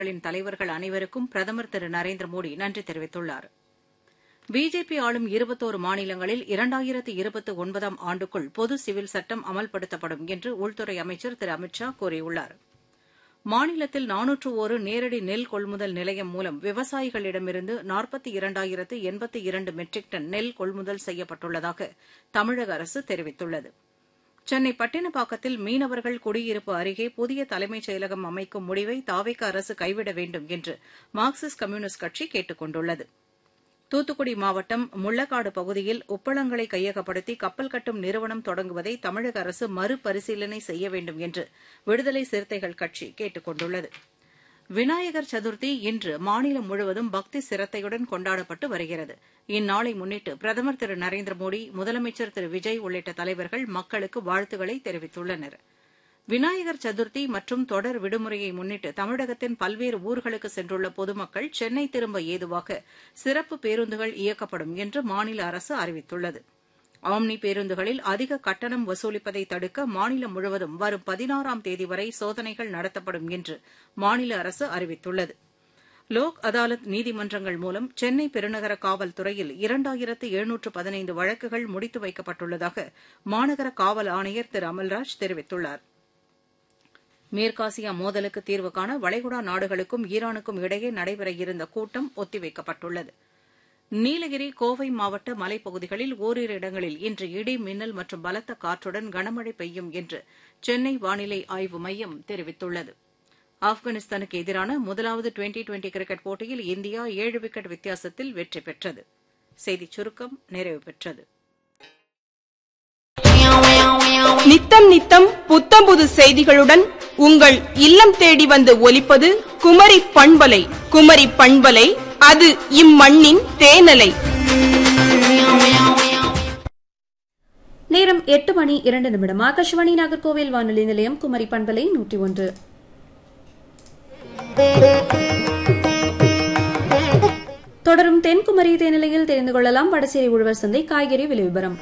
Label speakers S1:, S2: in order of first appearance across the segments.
S1: களின் தலைவர்கள் அனைவருக்கும் பிரதமர் திரு நரேந்திர மோடி நன்றி தெரிவித்துள்ளார் பிஜேபி ஆளும் இருபத்தோரு மாநிலங்களில் இரண்டாயிரத்து இருபத்து ஒன்பதாம் ஆண்டுக்குள் பொது சிவில் சட்டம் அமல்படுத்தப்படும் என்று உள்துறை அமைச்சர் திரு அமித் ஷா கூறியுள்ளார் மாநிலத்தில் நானூற்று ஒரு நேரடி நெல் கொள்முதல் நிலையம் மூலம் விவசாயிகளிடமிருந்து நாற்பத்தி இரண்டாயிரத்து எண்பத்தி இரண்டு மெட்ரிக் டன் நெல் கொள்முதல் செய்யப்பட்டுள்ளதாக தமிழக அரசு தெரிவித்துள்ளது சென்னை பட்டினப்பாக்கத்தில் மீனவர்கள் குடியிருப்பு அருகே புதிய தலைமைச் செயலகம் அமைக்கும் முடிவை தாவேக அரசு கைவிட வேண்டும் என்று மார்க்சிஸ்ட் கம்யூனிஸ்ட் கட்சி கேட்டுக் கொண்டுள்ளது தூத்துக்குடி மாவட்டம் முள்ளக்காடு பகுதியில் உப்பளங்களை கையகப்படுத்தி கப்பல் கட்டும் நிறுவனம் தொடங்குவதை தமிழக அரசு மறுபரிசீலனை செய்ய வேண்டும் என்று விடுதலை சிறுத்தைகள் கட்சி கேட்டுக் கொண்டுள்ளது விநாயகர் சதுர்த்தி இன்று மாநிலம் முழுவதும் பக்தி சிரத்தையுடன் கொண்டாடப்பட்டு வருகிறது இந்நாளை முன்னிட்டு பிரதமர் திரு நரேந்திர மோடி முதலமைச்சர் திரு விஜய் உள்ளிட்ட தலைவர்கள் மக்களுக்கு வாழ்த்துக்களை தெரிவித்துள்ளனா் விநாயகர் சதுர்த்தி மற்றும் தொடர் விடுமுறையை முன்னிட்டு தமிழகத்தின் பல்வேறு ஊர்களுக்கு சென்றுள்ள பொதுமக்கள் சென்னை திரும்ப ஏதுவாக சிறப்பு பேருந்துகள் இயக்கப்படும் என்று மாநில அரசு அறிவித்துள்ளது ஆம்னி பேருந்துகளில் அதிக கட்டணம் வசூலிப்பதை தடுக்க மாநிலம் முழுவதும் வரும் பதினாறாம் தேதி வரை சோதனைகள் நடத்தப்படும் என்று மாநில அரசு அறிவித்துள்ளது லோக் அதாலத் நீதிமன்றங்கள் மூலம் சென்னை பெருநகர காவல்துறையில் இரண்டாயிரத்து எழுநூற்று பதினைந்து வழக்குகள் முடித்து வைக்கப்பட்டுள்ளதாக மாநகர காவல் ஆணையர் திரு அமல்ராஜ் தெரிவித்துள்ளார் மேற்காசியா மோதலுக்கு தீர்வு காண வளைகுடா நாடுகளுக்கும் ஈரானுக்கும் இடையே நடைபெற இருந்த கூட்டம் ஒத்திவைக்கப்பட்டுள்ளது நீலகிரி கோவை மாவட்ட மலைப்பகுதிகளில் ஓரிரு இடங்களில் இன்று இடி மின்னல் மற்றும் பலத்த காற்றுடன் கனமழை பெய்யும் என்று சென்னை வானிலை ஆய்வு மையம் தெரிவித்துள்ளது ஆப்கானிஸ்தானுக்கு எதிரான முதலாவது டுவெண்டி டுவெண்டி கிரிக்கெட் போட்டியில் இந்தியா ஏழு விக்கெட் வித்தியாசத்தில் வெற்றி பெற்றது செய்திச் சுருக்கம் நிறைவு பெற்றது
S2: நித்தம் நித்தம் புத்தம்புது செய்திகளுடன் உங்கள் இல்லம் தேடி வந்து ஒலிப்பது குமரி பண்பலை குமரி பண்பலை அது இம்மண்ணின் தேனலை
S3: நேரம் எட்டு மணி இரண்டு நிமிடம் ஆகாஷவாணி நாகர்கோவில் வானொலி நிலையம் குமரி பண்பலை நூற்றி ஒன்று தொடரும் தென்குமரி தேனிலையில் தெரிந்து கொள்ளலாம் வடசேரி உழவர் சந்தை காய்கறி விலை விவரம்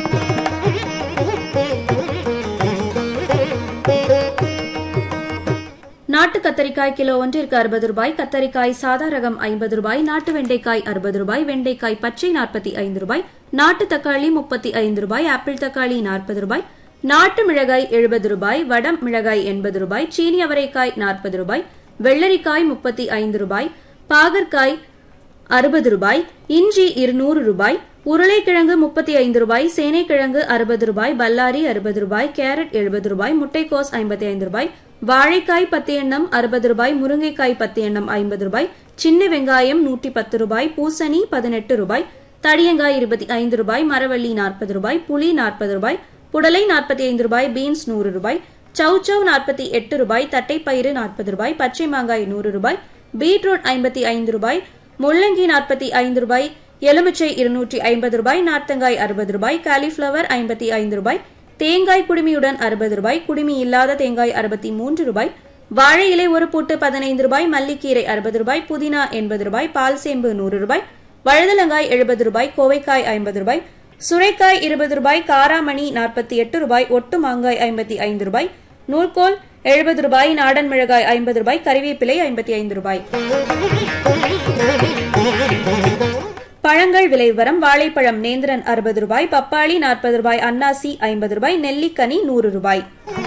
S3: நாட்டு கத்தரிக்காய் கிலோ ஒன்றிற்கு அறுபது ரூபாய் கத்தரிக்காய் சாதா ரகம் ஐம்பது ரூபாய் நாட்டு வெண்டைக்காய் அறுபது ரூபாய் வெண்டைக்காய் பச்சை நாற்பத்தி ஐந்து ரூபாய் நாட்டு தக்காளி முப்பத்தி ஐந்து ரூபாய் ஆப்பிள் தக்காளி நாற்பது ரூபாய் நாட்டு மிளகாய் எழுபது ரூபாய் வடம் மிளகாய் எண்பது ரூபாய் சீனி அவரைக்காய் நாற்பது ரூபாய் வெள்ளரிக்காய் முப்பத்தி ஐந்து ரூபாய் பாகற்காய் அறுபது ரூபாய் இஞ்சி இருநூறு ரூபாய் உருளைக்கிழங்கு முப்பத்தி ஐந்து ரூபாய் சேனைக்கிழங்கு அறுபது ரூபாய் பல்லாரி அறுபது ரூபாய் கேரட் எழுபது ரூபாய் முட்டைக்கோஸ் ஐம்பத்தி ஐந்து ரூபாய் வாழைக்காய் பத்து எண்ணம் அறுபது ரூபாய் முருங்கைக்காய் பத்து எண்ணம் ஐம்பது ரூபாய் சின்ன வெங்காயம் நூற்றி பத்து ரூபாய் பூசணி பதினெட்டு ரூபாய் தடியங்காய் இருபத்தி ஐந்து ரூபாய் மரவள்ளி நாற்பது ரூபாய் புளி நாற்பது ரூபாய் புடலை நாற்பத்தி ஐந்து ரூபாய் பீன்ஸ் நூறு ரூபாய் சௌச்சவ் நாற்பத்தி எட்டு ரூபாய் தட்டைப்பயிறு நாற்பது ரூபாய் பச்சை மாங்காய் நூறு ரூபாய் பீட்ரூட் ஐம்பத்தி ஐந்து ரூபாய் முள்ளங்கி நாற்பத்தி ஐந்து ரூபாய் எலுமிச்சை இருநூற்றி ஐம்பது ரூபாய் நார்த்தங்காய் அறுபது ரூபாய் காலிஃபிளவர் ஐம்பத்தி ஐந்து ரூபாய் தேங்காய் குடுமியுடன் அறுபது ரூபாய் குடுமி இல்லாத தேங்காய் அறுபத்தி மூன்று ரூபாய் வாழை இலை ஒரு பூட்டு பதினைந்து ரூபாய் மல்லிக்கீரை அறுபது ரூபாய் புதினா எண்பது ரூபாய் பால் சேம்பு நூறு ரூபாய் வழுதலங்காய் எழுபது ரூபாய் கோவைக்காய் ஐம்பது ரூபாய் சுரைக்காய் இருபது ரூபாய் காராமணி நாற்பத்தி எட்டு ரூபாய் ஒட்டு மாங்காய் ஐம்பத்தி ஐந்து ரூபாய் நூல்கோல் எழுபது ரூபாய் நாடன் மிளகாய் ஐம்பது ரூபாய் கறிவேப்பிலை ஐம்பத்தி ஐந்து ரூபாய் பழங்கள் விலை விவரம் வாழைப்பழம் நேந்திரன் அறுபது ரூபாய் பப்பாளி நாற்பது ரூபாய் அன்னாசி ஐம்பது ரூபாய் நெல்லிக்கனி நூறு ரூபாய்